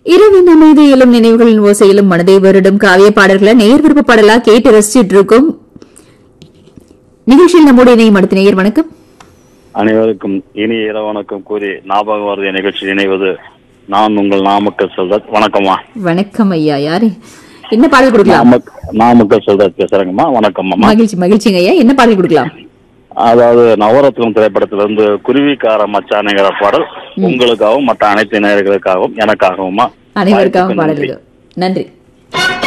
இரவின் அமைதியிலும் நினைவுகளின் ஓசையிலும் மனதை வருடும் காவிய பாடல்களை நேர் விருப்ப பாடலா கேட்டு ரசிச்சிட்டு இருக்கும் நிகழ்ச்சியில் நம்முடைய இணையம் அடுத்த நேயர் வணக்கம் அனைவருக்கும் இனிய இரவு வணக்கம் கூறி ஞாபகம் வருது நிகழ்ச்சி இணைவது நான் உங்கள் நாமக்கல் செல்வத் வணக்கம்மா வணக்கம் ஐயா யாரு என்ன பாடல் கொடுக்கலாம் நாமக்- நாமக்கல் செல்வத் பேசுறேங்கம்மா வணக்கம்மா மகிழ்ச்சி மகிழ்ச்சிங்க ஐயா என்ன பாடல் கொடுக்கலாம் அதாவது நவரத்னம் திரைப்படத்திலிருந்து குருவிக்கார மச்சானைங்கிற பாடல் உங்களுக்காகவும் மற்ற அனைத்து நேயர்களுக்காகவும் எனக்காகவுமா அனைவருக்காகவும் வாய்ப்புக்கு பாடல் நன்றி. இது. நன்றி